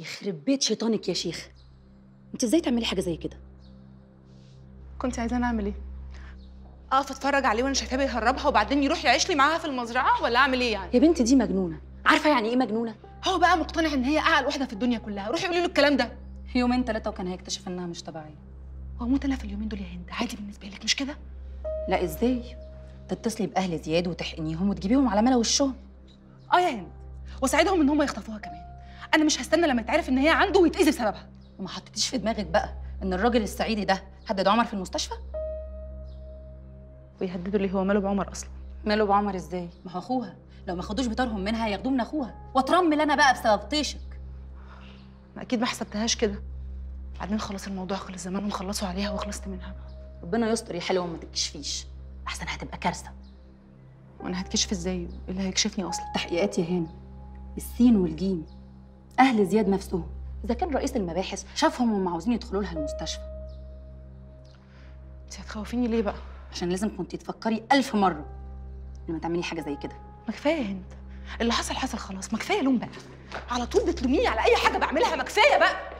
يخرب بيت شيطانك يا شيخ انت ازاي تعملي حاجه زي كده كنت عايزاني اعمل ايه اقف اتفرج عليه وانا شايفاه بيهربها وبعدين يروح يعيش لي معاها في المزرعه ولا اعمل ايه يعني يا بنتي دي مجنونه عارفه يعني ايه مجنونه هو بقى مقتنع ان هي اعقل واحده في الدنيا كلها روحي قولي له الكلام ده يومين ثلاثه وكان هيكتشف انها مش طبيعيه هو موت انا في اليومين دول يا هند عادي بالنسبه لك مش كده لا ازاي تتصلي باهل زياد وتحقنيهم وتجيبيهم على ملا وشهم اه يا هند واساعدهم ان هم يخطفوها كمان انا مش هستنى لما يتعرف ان هي عنده ويتاذي بسببها وما حطيتيش في دماغك بقى ان الراجل الصعيدي ده هدد عمر في المستشفى ويهددوا ليه هو ماله بعمر اصلا ماله بعمر ازاي ما هو اخوها لو ما خدوش بطارهم منها هياخدوه من اخوها واترمل انا بقى بسبب طيشك ما اكيد ما حسبتهاش كده بعدين خلاص الموضوع خلص زمان ونخلصوا عليها وخلصت منها ربنا يستر يا حلوه وما تكشفيش احسن هتبقى كارثه وانا هتكشف ازاي ايه اللي هيكشفني اصلا تحقيقات يا هاني السين والجيم اهل زياد نفسهم اذا كان رئيس المباحث شافهم وهم عاوزين يدخلوا لها المستشفى انت هتخوفيني ليه بقى عشان لازم كنتي تفكري ألف مرة لما تعملي حاجة زي كده ما كفايه يا هند اللي حصل حصل خلاص ما كفايه لوم بقى على طول بتلوميني على اي حاجه بعملها ما كفايه بقى